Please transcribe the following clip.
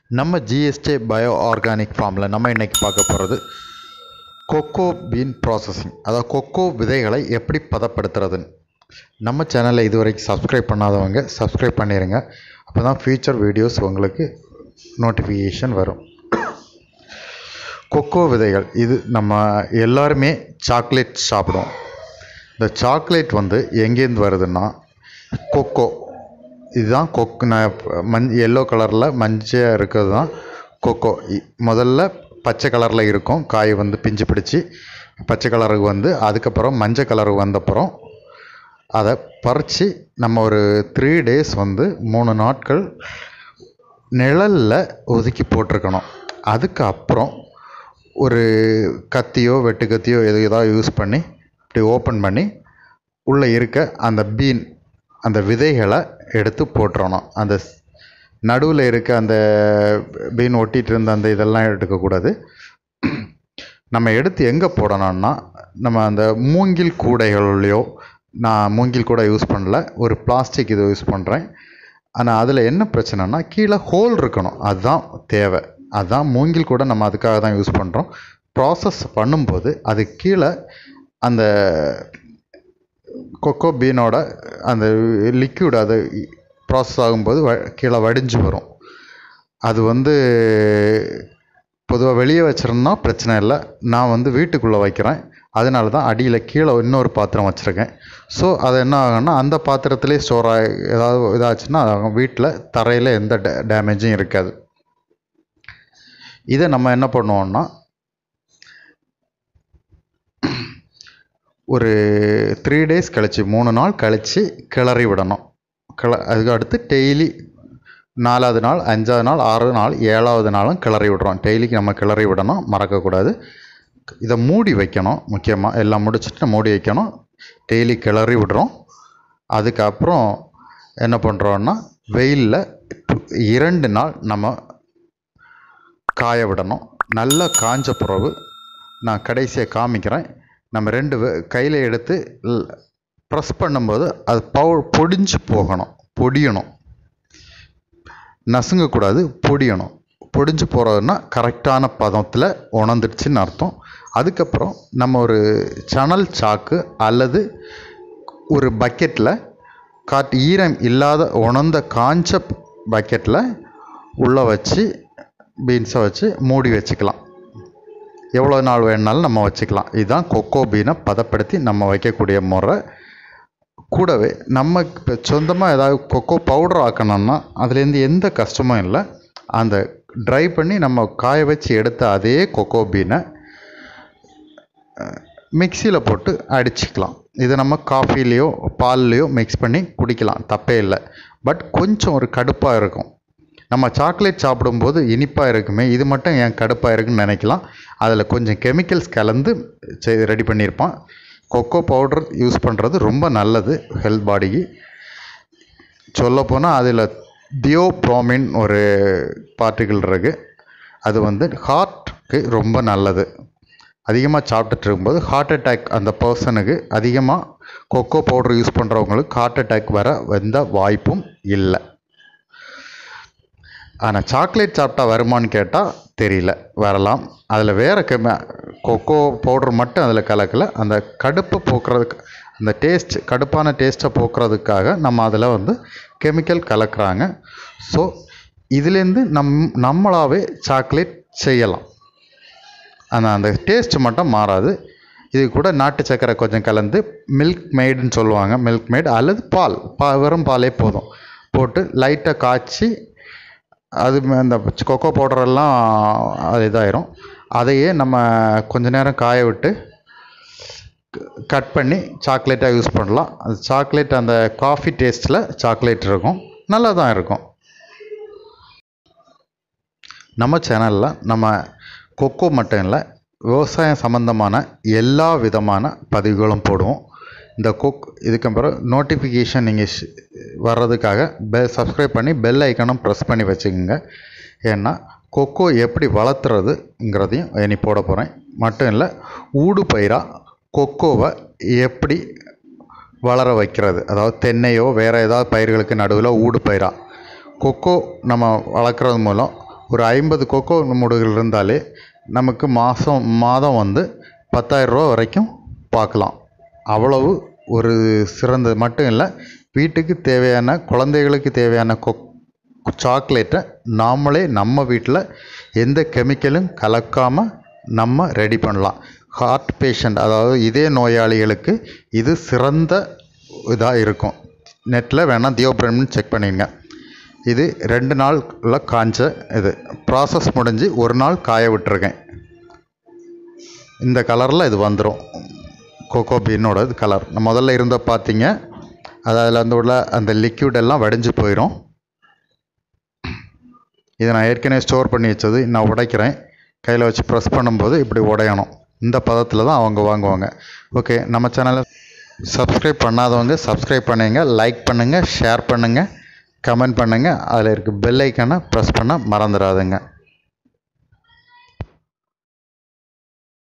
நம்ம GST bio organic ஃபார்மில் நம்ம இன்றைக்கி பார்க்க போகிறது கொக்கோ பீன் ப்ராசஸிங் அதாவது கொக்கோ விதைகளை எப்படி பதப்படுத்துறதுன்னு நம்ம சேனலை இதுவரைக்கும் சப்ஸ்கிரைப் பண்ணாதவங்க சப்ஸ்கிரைப் பண்ணிடுங்க அப்போ தான் ஃப்யூச்சர் வீடியோஸ் உங்களுக்கு நோட்டிஃபிகேஷன் வரும் கொக்கோ விதைகள் இது நம்ம எல்லாருமே சாக்லேட் சாப்பிடுவோம் இந்த சாக்லேட் வந்து எங்கேருந்து வருதுன்னா கொக்கோ இதுதான் கொக்கு நான் மஞ் எல்லோ கலரில் மஞ்சள் இருக்கிறது தான் கொக்கோ இ- முதல்ல பச்சை கலரில் இருக்கும் காய் வந்து பிஞ்சு பிடிச்சி பச்சை கலருக்கு வந்து அதுக்கப்புறம் மஞ்சள் கலருக்கு வந்தப்புறம் அதை பறித்து நம்ம ஒரு த்ரீ டேஸ் வந்து மூணு நாட்கள் நிழலில் ஒதுக்கி போட்டிருக்கணும் அதுக்கு அப்புறம் ஒரு கத்தியோ வெட்டு கத்தியோ எது ஏதாவது யூஸ் பண்ணி இப்படி ஓப்பன் பண்ணி உள்ளே இருக்க அந்த பீன் அந்த விதைகளை எடுத்து போட்டுறணும் அந்த நடுவில் இருக்க அந்த பீன் ஒட்டிகிட்டு இருந்த அந்த இதெல்லாம் எடுக்கக்கூடாது நம்ம எடுத்து எங்கே போடணும்னா நம்ம அந்த மூங்கில் கூடைகள்லையோ நான் மூங்கில் கூடை யூஸ் பண்ணல ஒரு பிளாஸ்டிக் இது யூஸ் பண்ணுறேன் ஆனால் அதில் என்ன பிரச்சனைனா கீழே ஹோல் இருக்கணும் அதுதான் தேவை அதுதான் மூங்கில் கூட நம்ம அதுக்காக தான் யூஸ் பண்ணுறோம் ப்ராசஸ் பண்ணும்போது அது கீழே அந்த கொக்கோ பீனோட அந்த லிக்யூட் அது ப்ராசஸ் ஆகும்போது வ கீழே வடிஞ்சு வரும் அது வந்து பொதுவாக வெளியே வச்சிருந்தா பிரச்சனை இல்லை நான் வந்து வீட்டுக்குள்ளே வைக்கிறேன் அதனால தான் அடியில் கீழே இன்னொரு பாத்திரம் வச்சுருக்கேன் ஸோ அது என்ன ஆகும்னா அந்த பாத்திரத்திலே ஸ்டோர் ஆகி ஏதாவது இதாச்சுன்னா வீட்டில் தரையில் எந்த டே டேமேஜும் இருக்காது இதை நம்ம என்ன பண்ணுவோம்னா ஒரு த்ரீ டேஸ் கழிச்சு மூணு நாள் கழித்து கிளறி விடணும் கிள அதுக்கு அடுத்து டெய்லி நாலாவது நாள் அஞ்சாவது நாள் ஆறாவது நாள் ஏழாவது நாளும் கிளறி விடுறோம் டெய்லிக்கு நம்ம கிளறி விடணும் மறக்கக்கூடாது இதை மூடி வைக்கணும் முக்கியமாக எல்லாம் முடிச்சுட்டு மூடி வைக்கணும் டெய்லி கிளறி விடுறோம் அதுக்கப்புறம் என்ன பண்ணுறோன்னா வெயிலில் இரண்டு நாள் நம்ம காய விடணும் நல்லா காஞ்ச பிறகு நான் கடைசியாக காமிக்கிறேன் நம்ம ரெண்டு கையில் எடுத்து ப்ரெஸ் பண்ணும்போது அது பவு பொடிஞ்சு போகணும் பொடியணும் நசுங்கக்கூடாது பொடியணும் பொடிஞ்சு போகிறதுனா கரெக்டான பதத்தில் உணர்ந்துடுச்சுன்னு அர்த்தம் அதுக்கப்புறம் நம்ம ஒரு சணல் சாக்கு அல்லது ஒரு பக்கெட்டில் காட்டு ஈரம் இல்லாத உணர்ந்த காஞ்ச பக்கெட்டில் உள்ளே வச்சு பீன்ஸை வச்சு மூடி வச்சுக்கலாம் எவ்வளோ நாள் வேணுனாலும் நம்ம வச்சுக்கலாம் இதுதான் கொக்கோ பீனை பதப்படுத்தி நம்ம வைக்கக்கூடிய முறை கூடவே நம்ம இப்போ சொந்தமாக ஏதாவது கொக்கோ பவுடர் ஆக்கணும்னா அதுலேருந்து எந்த கஷ்டமும் இல்லை அந்த ட்ரை பண்ணி நம்ம காய வச்சு எடுத்த அதே கொக்கோ பீனை மிக்சியில் போட்டு அடிச்சுக்கலாம் இது நம்ம காஃபிலேயோ பால்லையோ மிக்ஸ் பண்ணி குடிக்கலாம் தப்பே இல்லை பட் கொஞ்சம் ஒரு கடுப்பாக இருக்கும் நம்ம சாக்லேட் சாப்பிடும்போது இனிப்பாக இருக்குமே இது மட்டும் ஏன் கடுப்பாக இருக்குன்னு நினைக்கலாம் அதில் கொஞ்சம் கெமிக்கல்ஸ் கலந்து செய் ரெடி பண்ணியிருப்பான் கொக்கோ பவுடர் யூஸ் பண்ணுறது ரொம்ப நல்லது ஹெல்த் பாடிக்கு சொல்லப்போனால் அதில் தியோப்ரோமின் ஒரு பார்ட்டிகிள் இருக்குது அது வந்து ஹார்ட்க்கு ரொம்ப நல்லது அதிகமாக சாப்பிட்டுட்டு இருக்கும்போது ஹார்ட் அட்டாக் அந்த பர்சனுக்கு அதிகமாக கொக்கோ பவுடர் யூஸ் பண்ணுறவங்களுக்கு ஹார்ட் அட்டாக் வர எந்த வாய்ப்பும் இல்லை ஆனால் சாக்லேட் சாப்பிட்டா வருமான்னு கேட்டால் தெரியல வரலாம் அதில் வேறு கெம கொக்கோ பவுடர் மட்டும் அதில் கலக்கல அந்த கடுப்பை போக்குறதுக்கு அந்த டேஸ்ட் கடுப்பான டேஸ்ட்டை போக்குறதுக்காக நம்ம அதில் வந்து கெமிக்கல் கலக்குறாங்க ஸோ இதுலேருந்து நம் நம்மளாவே சாக்லேட் செய்யலாம் ஆனால் அந்த டேஸ்ட் மட்டும் மாறாது இது கூட நாட்டு சர்க்கரை கொஞ்சம் கலந்து மில்க் மேடுன்னு சொல்லுவாங்க மில்க் மேட் அல்லது பால் பா வெறும் பாலே போதும் போட்டு லைட்டாக காய்ச்சி அது ம- அந்த கொக்கோ பவுடரெல்லாம் அது இதாயிரும் அதையே நம்ம கொஞ்ச நேரம் காய விட்டு கட் பண்ணி சாக்லேட்டாக யூஸ் பண்ணலாம் அது சாக்லேட் அந்த காஃபி டேஸ்ட்டில் சாக்லேட் இருக்கும் நல்லா தான் இருக்கும் நம்ம சேனலில் நம்ம கொக்கோ மட்டும் இல்லை விவசாயம் சம்மந்தமான எல்லா விதமான பதிவுகளும் போடுவோம் இந்த கொக் இதுக்கு பிறகு நோட்டிஃபிகேஷன் நீங்கள் வர்றதுக்காக பெ சப்ஸ்கிரைப் பண்ணி பெல் ஐக்கனும் ப்ரெஸ் பண்ணி வச்சுக்கோங்க ஏன்னா கொக்கோ எப்படி வளர்த்துறதுங்கிறதையும் இனி போட போகிறேன் மட்டும் இல்லை ஊடு பயிராக கொக்கோவை எப்படி வளர வைக்கிறது அதாவது தென்னையோ வேறு ஏதாவது பயிர்களுக்கு நடுவில் ஊடு பயிராக கொக்கோ நம்ம வளர்க்குறது மூலம் ஒரு ஐம்பது கொக்கோ மூடுகள் இருந்தாலே நமக்கு மாதம் மாதம் வந்து பத்தாயிரரூவா வரைக்கும் பார்க்கலாம் அவ்வளவு ஒரு சிறந்தது மட்டும் இல்லை வீட்டுக்கு தேவையான குழந்தைகளுக்கு தேவையான கொக் சாக்லேட்டை நாமளே நம்ம வீட்டில் எந்த கெமிக்கலும் கலக்காமல் நம்ம ரெடி பண்ணலாம் ஹார்ட் பேஷண்ட் அதாவது இதய நோயாளிகளுக்கு இது சிறந்த இதாக இருக்கும் நெட்டில் வேணால் தியோபிரம்னு செக் பண்ணிங்க இது ரெண்டு நாளில் காஞ்ச இது ப்ராசஸ் முடிஞ்சு ஒரு நாள் காய விட்டுருக்கேன் இந்த கலரில் இது வந்துடும் கோகோ பீனோட கலர் முதல்ல இருந்த பார்த்தீங்க அது அதில் வந்து உள்ள அந்த லிக்யூட் எல்லாம் வடிஞ்சு போயிடும் இதை நான் ஏற்கனவே ஸ்டோர் பண்ணி வச்சது நான் உடைக்கிறேன் கையில் வச்சு ப்ரெஸ் பண்ணும்போது இப்படி உடையணும் இந்த பதத்தில் தான் அவங்க வாங்குவாங்க ஓகே நம்ம சேனலை சப்ஸ்கிரைப் பண்ணாதவங்க சப்ஸ்கிரைப் பண்ணுங்க லைக் பண்ணுங்கள் ஷேர் பண்ணுங்கள் கமெண்ட் பண்ணுங்கள் அதில் இருக்க பெல் ஐக்கானை ப்ரெஸ் பண்ண மறந்துடாதுங்க